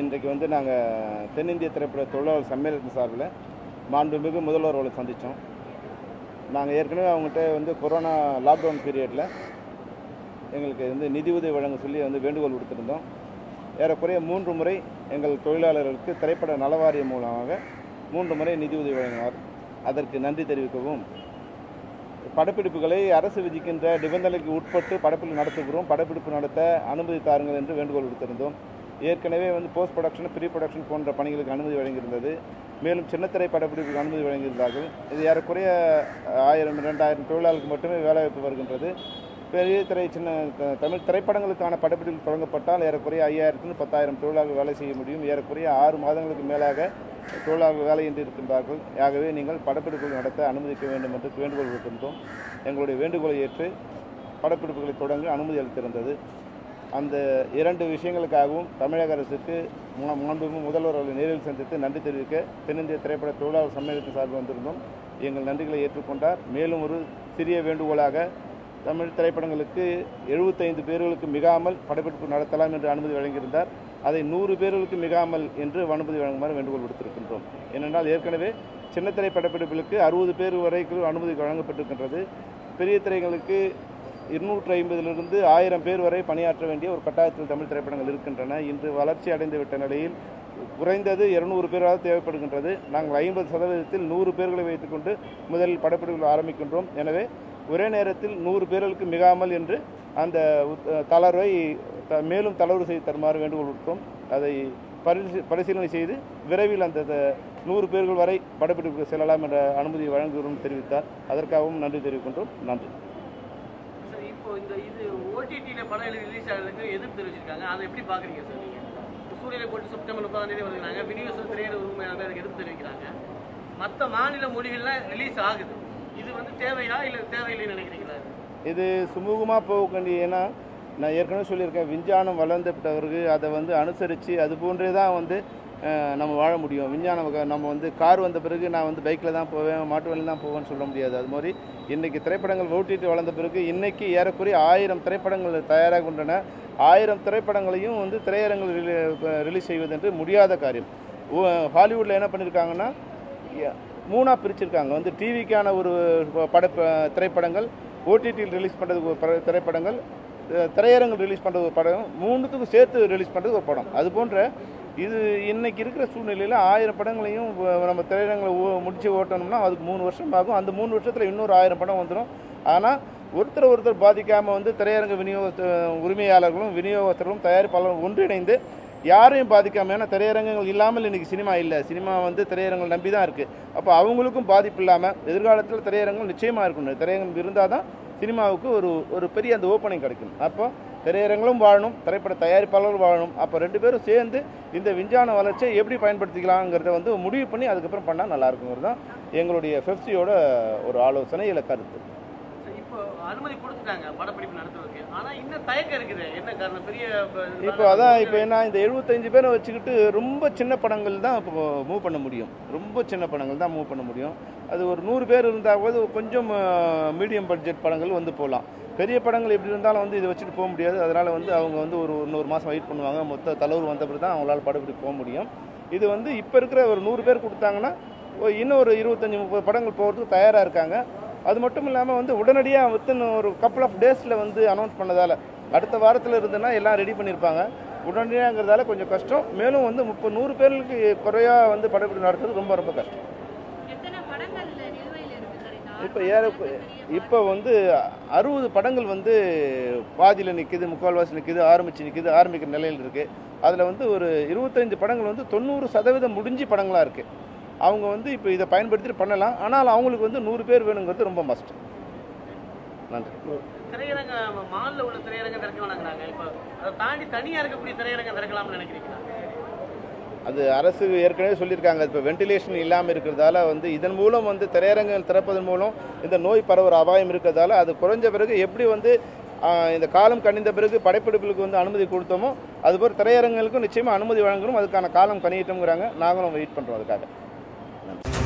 இன்றைக்கு வந்து நாங்கள் தென்னிந்திய திரைப்பட தொழிலாளர் சம்மேளனத்தின் சார்பில் மாண்புமிகு முதல்வர் அவர்களை சந்தித்தோம் நாங்கள் ஏற்கனவே அவங்ககிட்ட வந்து கொரோனா லாக்டவுன் பீரியடில் எங்களுக்கு வந்து நிதி உதவி வழங்க சொல்லி வந்து வேண்டுகோள் விடுத்திருந்தோம் ஏறக்குறைய மூன்று முறை எங்கள் தொழிலாளர்களுக்கு திரைப்பட நலவாரியம் மூலமாக மூன்று முறை நிதி உதவி வழங்கினார் அதற்கு நன்றி தெரிவிக்கவும் படப்பிடிப்புகளை அரசு விதிக்கின்ற நிபந்தனைக்கு உட்பட்டு படப்பிடிப்பு நடத்துகிறோம் படப்பிடிப்பு நடத்த அனுமதி தாருங்கள் என்று வேண்டுகோள் விடுத்திருந்தோம் ஏற்கனவே வந்து போஸ்ட் ப்ரொடக்ஷன் ப்ரீ ப்ரொடக்ஷன் போன்ற பணிகளுக்கு அனுமதி வழங்கியிருந்தது மேலும் சின்னத்திரை படப்பிடிப்புக்கு அனுமதி வழங்கியிருந்தார்கள் இது ஏறக்குறைய ஆயிரம் இரண்டாயிரம் தொழிலாளர்களுக்கு மட்டுமே வேலைவாய்ப்பு வருகின்றது பெரிய திரை சின்ன த- தமிழ் திரைப்படங்களுக்கான படப்பிடிப்பு தொடங்கப்பட்டால் ஏறக்குறைய ஐயாயிரத்துலேருந்து பத்தாயிரம் தொழிலாளர்கள் வேலை செய்ய முடியும் ஏறக்குறைய ஆறு மாதங்களுக்கு மேலாக தொழிலாளர்கள் வேலையின்றி இருக்கின்றார்கள் ஆகவே நீங்கள் படப்பிடிப்புகள் நடத்த அனுமதிக்க வேண்டும் என்று வேண்டுகோள் விடுத்திருந்தோம் எங்களுடைய வேண்டுகோளை ஏற்று படப்பிடிப்புகளை தொடங்க அனுமதி அளித்திருந்தது அந்த இரண்டு விஷயங்களுக்காகவும் தமிழக அரசுக்கு மா- மாண்புமிகு முதல்வர் அவர்களை நேரில் சந்தித்து நன்றி தெரிவிக்க தென்னிந்திய திரைப்பட தொழிலாளர் சம்மேளனத்தின் சார்பில் வந்திருந்தோம் எங்கள் நன்றிகளை ஏற்றுக்கொண்டார் மேலும் ஒரு சிறிய வேண்டுகோளாக தமிழ் திரைப்படங்களுக்கு எழுபத்தைந்து பேர்களுக்கு மிகாமல் படப்பிடிப்பு நடத்தலாம் என்று அனுமதி வழங்கியிருந்தார் அதை நூறு பேர்களுக்கு மிகாமல் என்று அனுமதி வழங்குமாறு வேண்டுகோள் விடுத்திருக்கின்றோம் ஏனென்றால் ஏற்கனவே சின்ன திரை படப்பிடிப்புகளுக்கு அறுபது பேர் வரைக்கும் அனுமதி வழங்கப்பட்டிருக்கின்றது பெரிய திரைகளுக்கு இருநூற்றி ஐம்பதிலிருந்து ஆயிரம் பேர் வரை பணியாற்ற வேண்டிய ஒரு கட்டாயத்தில் தமிழ் திரைப்படங்கள் இருக்கின்றன இன்று வளர்ச்சி அடைந்து விட்ட நிலையில் குறைந்தது இருநூறு பேராவது தேவைப்படுகின்றது நாங்கள் ஐம்பது சதவீதத்தில் நூறு பேர்களை வைத்துக்கொண்டு முதலில் படப்பிடிப்புகள் ஆரம்பிக்கின்றோம் எனவே ஒரே நேரத்தில் நூறு பேர்களுக்கு மிகாமல் என்று அந்த உத்- தளர்வை த- மேலும் தளர்வு செய்து தருமாறு வேண்டுகோள் விடுத்தோம் அதை பரிசீ- பரிசீலனை செய்து விரைவில் அந்த த- நூறு பேர்கள் வரை படப்பிடிப்புக்கு செல்லலாம் என்ற அனுமதி வழங்குகிறோம் தெரிவித்தார் அதற்காகவும் நன்றி தெரிவிக்கின்றோம் நன்றி சார் இப்போ இந்த இது ஓடிடியில் படம் ரிலீஸ் ஆகிறதுக்கு எதிர்ப்பு தெரிவிச்சிருக்காங்க அதை எப்படி பார்க்குறீங்க சார் நீங்கள் சூரியனை போட்டு செப்டம்பர் முப்பதாம் தேதி வருகிறாங்க விநியோக திரையர் உரிமையாளர் அதுக்கு எதிர்ப்பு தெரிவிக்கிறாங்க மற்ற மாநில மொழிகள்லாம் ரிலீஸ் ஆகுது இது வந்து தேவையா இல்லை தேவையில்லைன்னு நினைக்கிறீங்களா இது சுமூகமாக போக வேண்டிய ஏன்னா நான் ஏற்கனவே சொல்லியிருக்கேன் விஞ்ஞானம் வளர்ந்துவிட்டவருக்கு அதை வந்து அனுசரித்து அது போன்றே தான் வந்து அஹ், நம்ம வாழ முடியும் விஞ்ஞானம் வக- நம்ம வந்து கார் வந்த பிறகு நான் வந்து பைக்கில் தான் போவேன் மாட்டு வண்டியில் தான் போவேன்னு சொல்ல முடியாது அது மாதிரி இன்றைக்கி திரைப்படங்கள் ஓட்டிட்டு வளர்ந்த பிறகு இன்றைக்கி ஏறக்குறைய ஆயிரம் திரைப்படங்கள் தயாராகின்றன ஆயிரம் திரைப்படங்களையும் வந்து திரையரங்கில் ரிலீ- ரிலீஸ் செய்வது என்று முடியாத காரியம் ஓ- ஹாலிவுட்டில் என்ன பண்ணியிருக்காங்கன்னா ய- மூணாக பிரிச்சிருக்காங்க வந்து டிவிக்கான ஒரு பட திரைப்படங்கள் ஓடிடியில் ரிலீஸ் பண்ணுறதுக்கு ஒரு பட- திரைப்படங்கள் அஹ் திரையரங்கில் ரிலீஸ் பண்ணுறது ஒரு படம் மூணுத்துக்கும் சேர்த்து ரிலீஸ் பண்ணுறது ஒரு படம் அது போன்ற இது இன்னைக்கு இருக்கிற சூழ்நிலையில் ஆயிரம் படங்களையும் வ- நம்ம திரையரங்களை ஓ முடிச்சு ஓட்டணும்னா அதுக்கு மூணு வருஷம் ஆகும் அந்த மூணு வருஷத்தில் இன்னொரு ஆயிரம் படம் வந்துடும் ஆனால் ஒருத்தர் ஒருத்தர் பாதிக்காமல் வந்து திரையரங்க விநியோக உரிமையாளர்களும் விநியோகஸ்தர்களும் தயாரிப்பாளர்களும் ஒன்றிணைந்து யாரையும் பாதிக்காம ஏன்னா திரையரங்கங்கள் இல்லாமல் இன்னைக்கு சினிமா இல்லை சினிமா வந்து திரையரங்கள் நம்பி தான் இருக்குது அப்போ அவங்களுக்கும் பாதிப்பு இல்லாமல் எதிர்காலத்தில் திரையரங்கம் நிச்சயமாக இருக்கணும் திரையரங்கம் இருந்தால் தான் சினிமாவுக்கு ஒரு ஒரு பெரிய அந்த ஓப்பனிங் கிடைக்கும் அப்போ திரையரங்களும் வாழணும் திரைப்பட தயாரிப்பாளர்களும் வாழணும் அப்போ ரெண்டு பேரும் சேர்ந்து இந்த விஞ்ஞான வளர்ச்சியை எப்படி பயன்படுத்திக்கலாங்கிறத வந்து முடிவு பண்ணி அதுக்கப்புறம் பண்ணால் நல்லா இருக்குங்கிறது தான் எங்களுடைய ஃபெஃப்சியோட ஒரு ஆலோசனை இல்லை கருத்து சார், இப்போ அனுமதி கொடுத்துட்டாங்க படப்பிடிப்பு நடத்துறதுக்கு ஆனால் இன்னும் தயக்கம் இருக்குது என்ன காரணம் பெரிய இப்போ அதான் இப்போ என்ன இந்த எழுபத்தஞ்சு பேரை வச்சுக்கிட்டு ரொம்ப சின்ன படங்கள் தான் இப்போ மூவ் பண்ண முடியும் ரொம்ப சின்ன படங்கள் தான் மூவ் பண்ண முடியும் அது ஒரு நூறு பேர் இருந்தால் போது கொஞ்சம் மீடியம் பட்ஜெட் படங்கள் வந்து போகலாம் பெரிய படங்கள் எப்படி இருந்தாலும் வந்து இதை வச்சுட்டு போக முடியாது அதனால் வந்து அவங்க வந்து ஒரு இன்னொரு மாதம் வெயிட் பண்ணுவாங்க மொத்த தலைவர் வந்த பிறகு தான் அவங்களால படப்பிடிப்பு போக முடியும் இது வந்து இப்போ இருக்கிற ஒரு நூறு பேர் கொடுத்தாங்கன்னா ஒரு இன்னும் ஒரு இருபத்தஞ்சி முப்பது படங்கள் போகிறதுக்கு தயாராக இருக்காங்க அது மட்டும் இல்லாமல் வந்து உடனடியாக வித்தின் ஒரு கப்புள் ஆஃப் டேஸில் வந்து அனௌன்ஸ் பண்ணதால் அடுத்த வாரத்தில் இருந்துன்னா எல்லாம் ரெடி பண்ணியிருப்பாங்க உடனடியாங்கிறதால கொஞ்சம் கஷ்டம் மேலும் வந்து முப்பது நூறு பேருக்கு குறையாக வந்து படப்பிடிப்பு நடத்துறது ரொம்ப ரொம்ப கஷ்டம் எத்தனை படங்கள் நிலுவையில் இருக்கு சார் இந்த இப்போ ஆறு ஏற மாதத்துல இப்போ வந்து அறுபது படங்கள் வந்து பாதியில் நிற்கிது முக்கால்வாசி நிற்கிது ஆரம்பித்து நிற்கிது ஆரம்பிக்கிற நிலையில் இருக்குது அதில் வந்து ஒரு இருபத்தஞ்சு படங்கள் வந்து தொண்ணூறு சதவீதம் முடிஞ்சு படங்களாக இருக்குது அவங்க வந்து இப்போ இதை பயன்படுத்திட்டு பண்ணலாம் ஆனால் அவங்களுக்கு வந்து நூறு பேர் வேணுங்கிறது ரொம்ப மஸ்ட் நன்றி திரையரங்க மாலில் உள்ள திரையரங்கம் திறக்க வேணாங்கிறாங்க இப்போ அதை தாண்டி தனியாக இருக்கக்கூடிய திரையரங்கம் திறக்கலாம்னு நினைக்கிறீங்களா அது அரசு ஏற்கனவே சொல்லியிருக்காங்க இப்போ வென்டிலேஷன் இல்லாமல் இருக்கிறதால வந்து இதன் மூலம் வந்து திரையரங்குகள் திறப்பதன் மூலம் இந்த நோய் பரவுற அபாயம் இருக்கிறதால அது குறைஞ்ச பிறகு எப்படி வந்து ஆஹ், இந்த காலம் கணிந்த பிறகு படைப்பிடிப்புகளுக்கு வந்து அனுமதி கொடுத்தோமோ அதுபோல் திரையரங்குகளுக்கும் நிச்சயமாக அனுமதி வழங்கணும் அதுக்கான காலம் கணியிட்டோங்கிறாங்க நாங்களும் வெயிட் பண்ணுறோம் அதுக்காக நன்றி